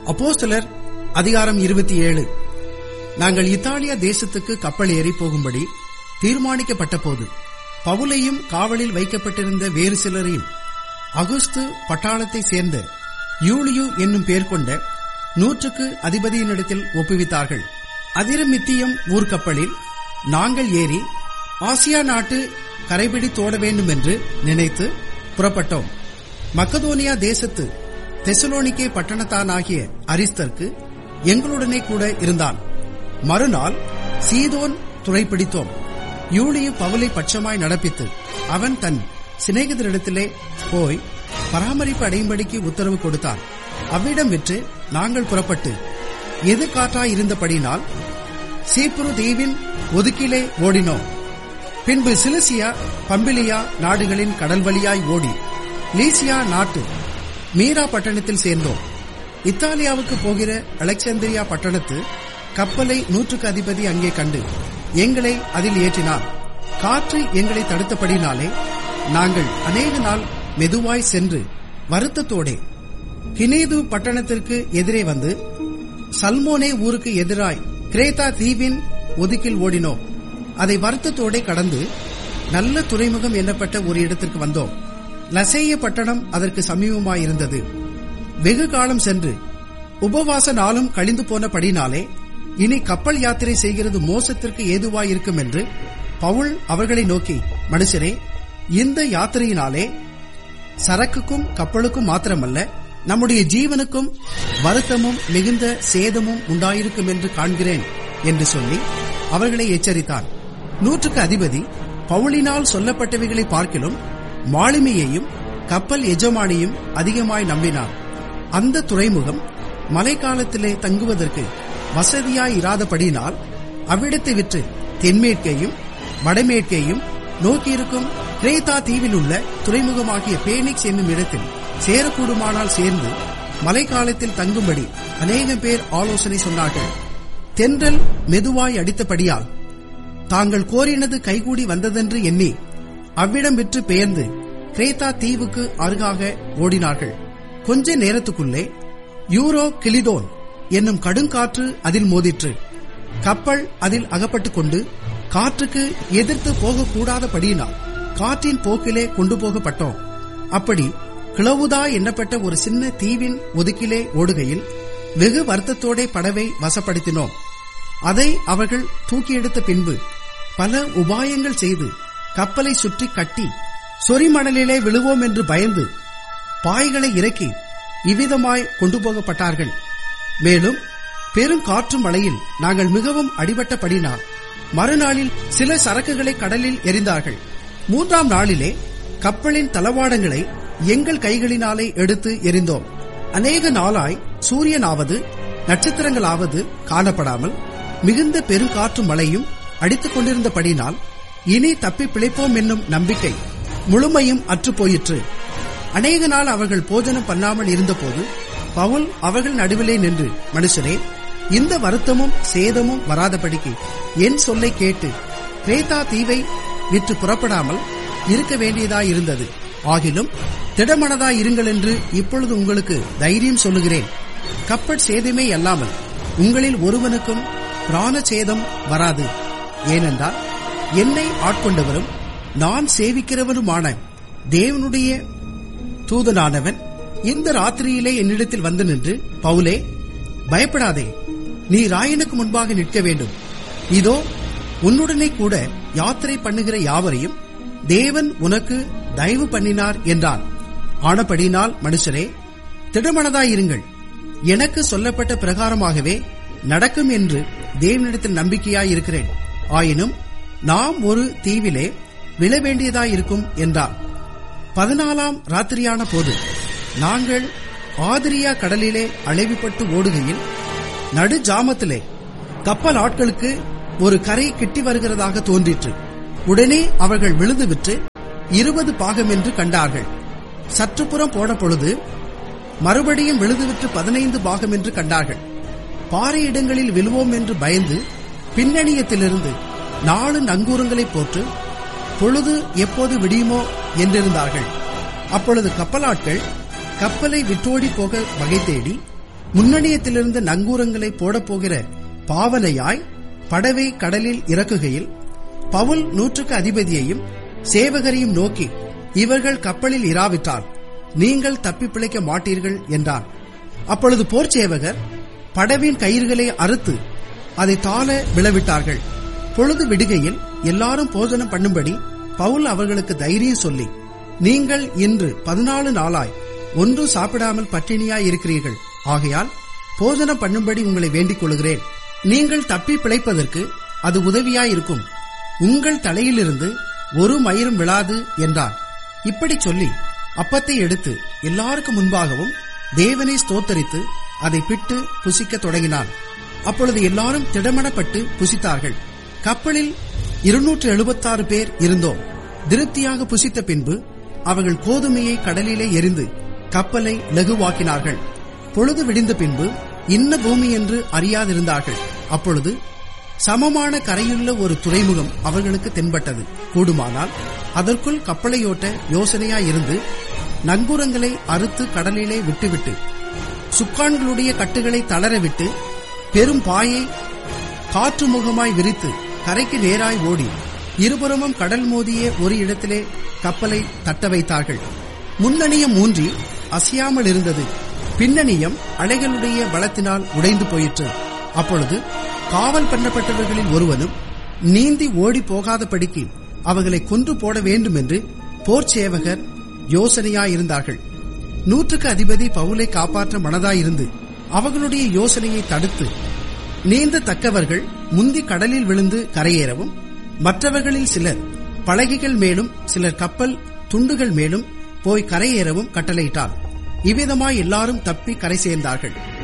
அப்போஸ்தலர் அதிகாரம் இருபத்தி ஏழு நாங்கள் இத்தாலியா தேசத்துக்கு கப்பல் ஏறி போகும்படி தீர்மானிக்கப்பட்ட போது பவுலையும் காவலில் வைக்கப்பட்டிருந்த வேறு சிலரையும் அகுஸ்து பட்டாளத்தை சேர்ந்த யூலியு என்னும் பெயர் கொண்ட நூற்றுக்கு அதிபதியினிடத்தில் ஒப்புவித்தார்கள் அதிரமித்தியம் ஊர்க்கப்பலில் நாங்கள் ஏறி ஆசியா நாட்டு கரைபிடித்தோட வேண்டும் என்று நினைத்து புறப்பட்டோம் மக்கதோனியா தேசத்து தெசலோனிக்கே பட்டணத்தானாகிய அரிஸ்தர்க்கு எங்களுடனே கூட இருந்தான் மறுநாள் சீதோன் துறைப்பிடித்தோம் யூலியு பவுலை பட்சமாய் நடப்பித்து அவன் தன் சிநேகிதரிடத்திலே போய் பராமரிப்பு அடையும்படிக்கு உத்தரவு கொடுத்தான் அவ்விடம் விற்று நாங்கள் புறப்பட்டு எது காற்றாய் இருந்தபடினால் சீப்புரு தீவின் ஒதுக்கிலே ஓடினோம் பின்பு சிலிசியா பம்பிலியா நாடுகளின் கடல் வழியாய் ஓடி லீசியா நாட்டு மீரா பட்டணத்தில் சேர்ந்தோம் இத்தாலியாவுக்கு போகிற அலெக்சாந்திரியா பட்டணத்து கப்பலை நூற்றுக்கு அதிபதி அங்கே கண்டு எங்களை அதில் ஏற்றினார் காற்று எங்களை தடுத்தபடினாலே நாங்கள் அநேக நாள் மெதுவாய் சென்று வருத்தத்தோடே கினேது பட்டணத்திற்கு எதிரே வந்து சல்மோனே ஊருக்கு எதிராய் கிரேத்தா தீவின் ஒதுக்கில் ஓடினோம் அதை வருத்தத்தோடே கடந்து நல்ல துறைமுகம் எண்ணப்பட்ட ஒரு இடத்திற்கு வந்தோம் லசேய பட்டணம் அதற்கு சமீபமாயிருந்தது வெகு காலம் சென்று உபவாச நாளும் கழிந்து போனபடினாலே இனி கப்பல் யாத்திரை செய்கிறது மோசத்திற்கு ஏதுவாயிருக்கும் என்று பவுல் அவர்களை நோக்கி மனுஷரே இந்த யாத்திரையினாலே சரக்குக்கும் கப்பலுக்கும் மாத்திரமல்ல நம்முடைய ஜீவனுக்கும் வருத்தமும் மிகுந்த சேதமும் உண்டாயிருக்கும் என்று காண்கிறேன் என்று சொல்லி அவர்களை எச்சரித்தான் நூற்றுக்கு அதிபதி பவுலினால் சொல்லப்பட்டவைகளை பார்க்கிலும் மாலுமியையும் கப்பல் எஜமானியும் அதிகமாய் நம்பினார் அந்த துறைமுகம் மழைக்காலத்திலே தங்குவதற்கு வசதியாய் இராதபடினால் அவ்விடத்தை விற்று தென்மேற்கேயும் வடமேற்கேயும் நோக்கியிருக்கும் கிரேத்தா தீவில் உள்ள துறைமுகமாகிய பேனிக்ஸ் என்னும் இடத்தில் சேரக்கூடுமானால் சேர்ந்து மழைக்காலத்தில் தங்கும்படி அநேகம் பேர் ஆலோசனை சொன்னார்கள் தென்றல் மெதுவாய் அடித்தபடியால் தாங்கள் கோரினது கைகூடி வந்ததென்று எண்ணி அவ்விடம் விற்று பெயர்ந்து கிரேத்தா தீவுக்கு அருகாக ஓடினார்கள் கொஞ்ச நேரத்துக்குள்ளே யூரோ கிளிதோன் என்னும் கடுங்காற்று அதில் மோதிற்று கப்பல் அதில் அகப்பட்டுக் கொண்டு காற்றுக்கு எதிர்த்து போகக்கூடாதபடியினால் காற்றின் போக்கிலே கொண்டு போகப்பட்டோம் அப்படி கிளவுதா எண்ணப்பட்ட ஒரு சின்ன தீவின் ஒதுக்கிலே ஓடுகையில் வெகு வருத்தத்தோட படவை வசப்படுத்தினோம் அதை அவர்கள் தூக்கி எடுத்த பின்பு பல உபாயங்கள் செய்து கப்பலை சுற்றி கட்டி சொரிமணலிலே விழுவோம் என்று பயந்து பாய்களை இறக்கி இவ்விதமாய் கொண்டு போகப்பட்டார்கள் மேலும் பெரும் காற்று மழையில் நாங்கள் மிகவும் அடிபட்டபடினால் மறுநாளில் சில சரக்குகளை கடலில் எரிந்தார்கள் மூன்றாம் நாளிலே கப்பலின் தளவாடங்களை எங்கள் கைகளினாலே எடுத்து எரிந்தோம் அநேக நாளாய் சூரியனாவது நட்சத்திரங்களாவது காணப்படாமல் மிகுந்த பெருங்காற்று மழையும் அடித்துக் கொண்டிருந்தபடினால் இனி தப்பி பிழைப்போம் என்னும் நம்பிக்கை முழுமையும் அற்று போயிற்று அநேக நாள் அவர்கள் போஜனம் பண்ணாமல் இருந்தபோது பவுல் அவர்கள் நடுவிலே நின்று மனுஷரே இந்த வருத்தமும் சேதமும் வராதபடிக்கு என் சொல்லை கேட்டு கிரேத்தா தீவை விற்று புறப்படாமல் இருக்க வேண்டியதாயிருந்தது ஆகிலும் திடமனதாய் இருங்கள் என்று இப்பொழுது உங்களுக்கு தைரியம் சொல்லுகிறேன் கப்பட் சேதமே அல்லாமல் உங்களில் ஒருவனுக்கும் பிராண சேதம் வராது ஏனென்றால் என்னை ஆட்கொண்டவரும் நான் சேவிக்கிறவருமான தேவனுடைய தூதனானவன் இந்த ராத்திரியிலே என்னிடத்தில் வந்து நின்று பவுலே பயப்படாதே நீ ராயனுக்கு முன்பாக நிற்க வேண்டும் இதோ உன்னுடனே கூட யாத்திரை பண்ணுகிற யாவரையும் தேவன் உனக்கு தயவு பண்ணினார் என்றான் ஆனபடினால் மனுஷரே திடமனதாயிருங்கள் எனக்கு சொல்லப்பட்ட பிரகாரமாகவே நடக்கும் என்று தேவனிடத்தில் நம்பிக்கையாயிருக்கிறேன் ஆயினும் நாம் ஒரு தீவிலே விழ வேண்டியதாயிருக்கும் என்றார் பதினாலாம் ராத்திரியான போது நாங்கள் ஆதிரியா கடலிலே அழைவுபட்டு ஓடுகையில் நடு ஜாமத்திலே கப்பல் ஆட்களுக்கு ஒரு கரை கிட்டி வருகிறதாக தோன்றிற்று உடனே அவர்கள் விழுந்து விற்று இருபது பாகம் என்று கண்டார்கள் சற்றுப்புறம் போன பொழுது மறுபடியும் விழுதுவிட்டு பதினைந்து பாகம் என்று கண்டார்கள் பாறை இடங்களில் விழுவோம் என்று பயந்து பின்னணியத்திலிருந்து நாலு நங்கூரங்களை போட்டு பொழுது எப்போது விடியுமோ என்றிருந்தார்கள் அப்பொழுது கப்பலாட்கள் கப்பலை விட்டோடி போக வகை தேடி முன்னணியத்திலிருந்து நங்கூரங்களை போடப்போகிற பாவனையாய் படவை கடலில் இறக்குகையில் பவுல் நூற்றுக்கு அதிபதியையும் சேவகரையும் நோக்கி இவர்கள் கப்பலில் இராவிட்டால் நீங்கள் தப்பி பிழைக்க மாட்டீர்கள் என்றான் அப்பொழுது போர் சேவகர் படவின் கயிறுகளை அறுத்து அதை தாழ விழவிட்டார்கள் பொழுது விடுகையில் எல்லாரும் போஜனம் பண்ணும்படி பவுல் அவர்களுக்கு தைரியம் சொல்லி நீங்கள் இன்று பதினாலு நாளாய் ஒன்றும் சாப்பிடாமல் பட்டினியாய் இருக்கிறீர்கள் ஆகையால் போஜனம் பண்ணும்படி உங்களை வேண்டிக் கொள்கிறேன் நீங்கள் தப்பி பிழைப்பதற்கு அது உதவியாயிருக்கும் உங்கள் தலையிலிருந்து ஒரு மயிரும் விழாது என்றார் இப்படி சொல்லி அப்பத்தை எடுத்து எல்லாருக்கும் முன்பாகவும் தேவனை ஸ்தோத்தரித்து அதை பிட்டு புசிக்க தொடங்கினான் அப்பொழுது எல்லாரும் திடமடப்பட்டு புசித்தார்கள் கப்பலில் இருநூற்று எழுபத்தாறு பேர் இருந்தோம் திருப்தியாக புசித்த பின்பு அவர்கள் கோதுமையை கடலிலே எரிந்து கப்பலை லகுவாக்கினார்கள் பொழுது விடிந்த பின்பு இன்ன பூமி என்று அறியாதிருந்தார்கள் அப்பொழுது சமமான கரையுள்ள ஒரு துறைமுகம் அவர்களுக்கு தென்பட்டது கூடுமானால் அதற்குள் கப்பலையோட்ட யோசனையாயிருந்து நங்கூரங்களை அறுத்து கடலிலே விட்டுவிட்டு சுக்கான்களுடைய கட்டுகளை தளரவிட்டு பெரும் பாயை காற்று முகமாய் விரித்து கரைக்கு நேராய் ஓடி இருபுறமும் கடல் மோதிய ஒரு இடத்திலே கப்பலை தட்ட வைத்தார்கள் முன்னணியம் ஊன்றி அசையாமல் இருந்தது பின்னணியம் அலைகளுடைய பலத்தினால் உடைந்து போயிற்று அப்பொழுது காவல் பண்ணப்பட்டவர்களில் ஒருவனும் நீந்தி ஓடி போகாதபடிக்கு அவர்களை கொன்று போட வேண்டும் என்று போர் சேவகர் யோசனையாயிருந்தார்கள் நூற்றுக்கு அதிபதி பவுலை காப்பாற்ற மனதாயிருந்து அவர்களுடைய யோசனையை தடுத்து நீந்த தக்கவர்கள் முந்தி கடலில் விழுந்து கரையேறவும் மற்றவர்களில் சிலர் பலகைகள் மேலும் சிலர் கப்பல் துண்டுகள் மேலும் போய் கரையேறவும் கட்டளையிட்டார் இவ்விதமாய் எல்லாரும் தப்பி கரை சேர்ந்தார்கள்